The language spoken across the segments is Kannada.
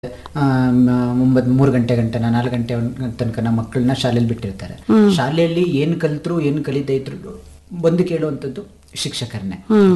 ಮುಂಬತ್ ಮೂರು ಗಂಟೆ ಗಂಟೆನ ನಾಲ್ಕು ಗಂಟೆ ತನಕ ನಮ್ಮ ಮಕ್ಕಳನ್ನ ಶಾಲೆಯಲ್ಲಿ ಬಿಟ್ಟಿರ್ತಾರೆ ಶಾಲೆಯಲ್ಲಿ ಏನು ಕಲಿತರು ಏನು ಕಲಿದೇ ಇದ್ರು ಬಂದು ಕೇಳುವಂಥದ್ದು ಶಿಕ್ಷಕರನ್ನೇ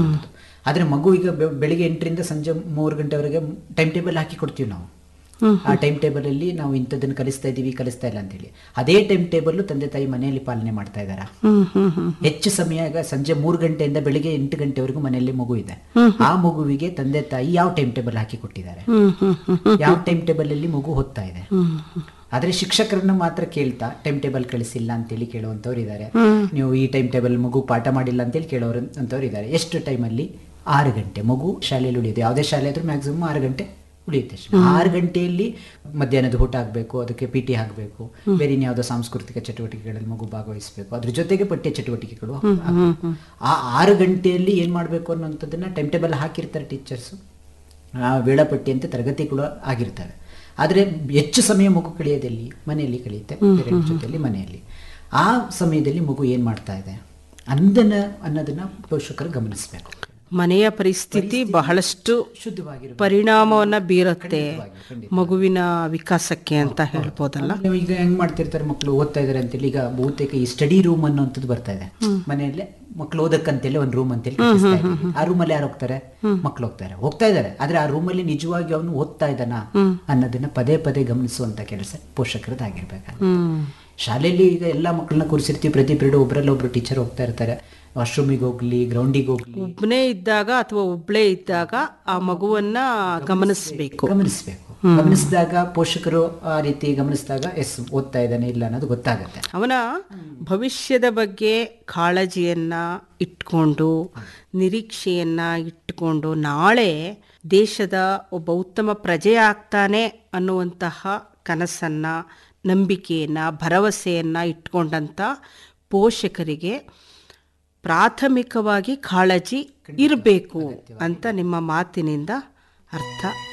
ಆದ್ರೆ ಮಗು ಈಗ ಬೆ- ಬೆಳಿಗ್ಗೆ ಎಂಟರಿಂದ ಸಂಜೆ ಮೂರು ಗಂಟೆವರೆಗೆ ಟೈಮ್ ಟೇಬಲ್ ಹಾಕಿ ಕೊಡ್ತೀವಿ ನಾವು ಆ ಟೈಮ್ ಟೇಬಲ್ ಅಲ್ಲಿ ನಾವು ಇಂಥದ್ದನ್ನು ಕಲಿಸ್ತಾ ಇದೀವಿ ಕಲಿಸ್ತಾ ಇಲ್ಲ ಅಂತೇಳಿ ಅದೇ ಟೈಮ್ ಟೇಬಲ್ ತಂದೆ ತಾಯಿ ಮನೆಯಲ್ಲಿ ಪಾಲನೆ ಮಾಡ್ತಾ ಇದ್ದಾರಾ ಹ್ಮ್ ಹ್ಮ್ ಹ್ಮ್ ಹೆಚ್ಚು ಸಮಯ ಈಗ ಸಂಜೆ ಮೂರು ಗಂಟೆಯಿಂದ ಬೆಳಿಗ್ಗೆ ಎಂಟು ಗಂಟೆವರೆಗೂ ಮನೆಯಲ್ಲಿ ಮಗು ಇದೆ ಆ ಮಗುವಿಗೆ ತಂದೆ ತಾಯಿ ಯಾವ ಟೈಮ್ ಟೇಬಲ್ ಹಾಕಿ ಕೊಟ್ಟಿದ್ದಾರೆ ಹ್ಮ್ ಹ್ಮ್ ಹ್ಮ್ ಹ್ಮ್ ಯಾವ ಟೈಮ್ ಟೇಬಲ್ ಅಲ್ಲಿ ಮಗು ಓದ್ತಾ ಇದೆ ಹ್ಮ್ ಆದ್ರೆ ಶಿಕ್ಷಕರನ್ನ ಮಾತ್ರ ಕೇಳ್ತಾ ಟೈಮ್ ಟೇಬಲ್ ಕಳಿಸಿಲ್ಲ ಅಂತೇಳಿ ಕೇಳುವಂತವ್ರು ಇದ್ದಾರೆ ನೀವು ಈ ಟೈಮ್ ಟೇಬಲ್ ಮಗು ಪಾಠ ಮಾಡಿಲ್ಲ ಅಂತೇಳಿ ಕೇಳೋರು ಅಂತವ್ರು ಇದ್ದಾರೆ ಎಷ್ಟು ಟೈಮಲ್ಲಿ ಆರು ಗಂಟೆ ಮಗು ಶಾಲೆಯಲ್ಲಿ ಉಳಿಯೋದು ಯಾವುದೇ ಶಾಲೆ ಆದ್ರೂ ಮ್ಯಾಕ್ಸಿಮಮ್ ಆರು ಗಂಟೆ ಉಳಿಯುತ್ತೆ ಅಷ್ಟೇ. ಆರು ಗಂಟೆಯಲ್ಲಿ ಮಧ್ಯಾಹ್ನದ ಊಟ ಆಗಬೇಕು ಅದಕ್ಕೆ ಪಿ ಟಿ ಆಗಬೇಕು ಬೇರೆ ಇನ್ಯಾವುದೋ ಸಾಂಸ್ಕೃತಿಕ ಚಟುವಟಿಕೆಗಳಲ್ಲಿ ಮಗು ಭಾಗವಹಿಸಬೇಕು ಅದ್ರ ಜೊತೆಗೆ ಪಠ್ಯ ಚಟುವಟಿಕೆಗಳು ಆಗ್ಬೇಕು. ಆ ಆರು ಗಂಟೆಯಲ್ಲಿ ಏನ್ ಮಾಡಬೇಕು ಅನ್ನೋಂಥದ್ದನ್ನ ಟೈಮ್ ಟೇಬಲ್ ಹಾಕಿರ್ತಾರೆ ಟೀಚರ್ಸು ಆ ವೇಳಾಪಟ್ಟಿಯಂತೆ ತರಗತಿಗಳು ಆಗಿರ್ತವೆ ಆದರೆ ಹೆಚ್ಚು ಸಮಯ ಮಗು ಕಳೆಯೋದಲ್ಲಿ ಮನೆಯಲ್ಲಿ ಕಳೆಯುತ್ತೆ ಪೇರೆಂಟ್ ಜೊತೆಯಲ್ಲಿ ಮನೆಯಲ್ಲಿ ಆ ಸಮಯದಲ್ಲಿ ಮಗು ಏನು ಮಾಡ್ತಾ ಇದೆ ಅಂದನ ಅನ್ನೋದನ್ನ ಪೋಷಕರು ಗಮನಿಸಬೇಕು ಮನೆಯ ಪರಿಸ್ಥಿತಿ ಬಹಳಷ್ಟು ಶುದ್ಧವಾಗಿರಬೇಕು ಪರಿಣಾಮವನ್ನ ಬೀರುತ್ತೆ ಮಗುವಿನ ವಿಕಾಸಕ್ಕೆ ಅಂತ ಹೇಳ್ಬೋದಲ್ಲ ನೀವು ಈಗ ಹೆಂಗ್ ಮಾಡ್ತಿರ್ತಾರೆ ಮಕ್ಕಳು ಓದ್ತಾ ಇದಾರೆ ಅಂತೇಳಿ ಈಗ ಬಹುತೇಕ ಈ ಸ್ಟಡಿ ರೂಮ್ ಅನ್ನೋಂಥದ್ದು ಬರ್ತಾ ಇದೆ ಮನೆಯಲ್ಲೇ ಮಕ್ಕಳು ಓದಕ್ಕಂತೇಳಿ ಒಂದು ರೂಮ್ ಅಂತೇಳಿ ಕಟ್ಟಿಸ್ತಾ ಇದ್ದೀವಿ. ಆ ರೂಮಲ್ಲಿ ಯಾರು ಹೋಗ್ತಾರೆ ಮಕ್ಕಳು ಹೋಗ್ತಾರೆ ಹೋಗ್ತಾ ಇದ್ದಾರೆ ಆದ್ರೆ ಆ ರೂಮಲ್ಲಿ ನಿಜವಾಗಿ ಅವನು ಓದ್ತಾ ಇದ್ದಾನ ಅನ್ನೋದನ್ನ ಪದೇ ಪದೇ ಗಮನಿಸುವಂತ ಕೆಲಸ ಪೋಷಕರದಾಗಿರ್ಬೇಕು ಹ್ಮ್ ಶಾಲೆಯಲ್ಲಿ ಈಗ ಎಲ್ಲ ಮಕ್ಕಳನ್ನ ಕೂರಿಸಿರ್ತೀವಿ ಪ್ರತಿ ಪೀರಿಯಡ್ ಒಬ್ಬರಲ್ಲಿ ಒಬ್ರು ಟೀಚರ್ ಹೋಗ್ತಾ ಇರ್ತಾರೆ ವಾಶ್ರೂಮಿಗೆ ಹೋಗ್ಲಿ ಗ್ರೌಂಡಿಗೆ ಹೋಗ್ಲಿ ಒಬ್ಬನೇ ಇದ್ದಾಗ ಅಥವಾ ಒಬ್ಳೇ ಇದ್ದಾಗ ಆ ಮಗುವನ್ನ ಗಮನಿಸ್ಬೇಕು ಗಮನಿಸ್ಬೇಕು ಗಮನಿಸಿದಾಗ ಪೋಷಕರು ಆ ರೀತಿ ಗಮನಿಸಿದಾಗ ಎಸ್ ಓದ್ತಾ ಇದ್ದಾನೆ ಇಲ್ಲ ಅನ್ನೋದು ಗೊತ್ತಾಗುತ್ತೆ ಅವನ ಭವಿಷ್ಯದ ಬಗ್ಗೆ ಕಾಳಜಿಯನ್ನ ಇಟ್ಕೊಂಡು ನಿರೀಕ್ಷೆಯನ್ನ ಇಟ್ಕೊಂಡು ನಾಳೆ ದೇಶದ ಒಬ್ಬ ಉತ್ತಮ ಪ್ರಜೆ ಆಗ್ತಾನೆ ಅನ್ನುವಂತಹ ಕನಸನ್ನ ನಂಬಿಕೆಯನ್ನ ಭರವಸೆಯನ್ನ ಇಟ್ಕೊಂಡಂತ ಪೋಷಕರಿಗೆ ಪ್ರಾಥಮಿಕವಾಗಿ ಕಾಳಜಿ ಇರಬೇಕು ಅಂತ ನಿಮ್ಮ ಮಾತಿನಿಂದ ಅರ್ಥ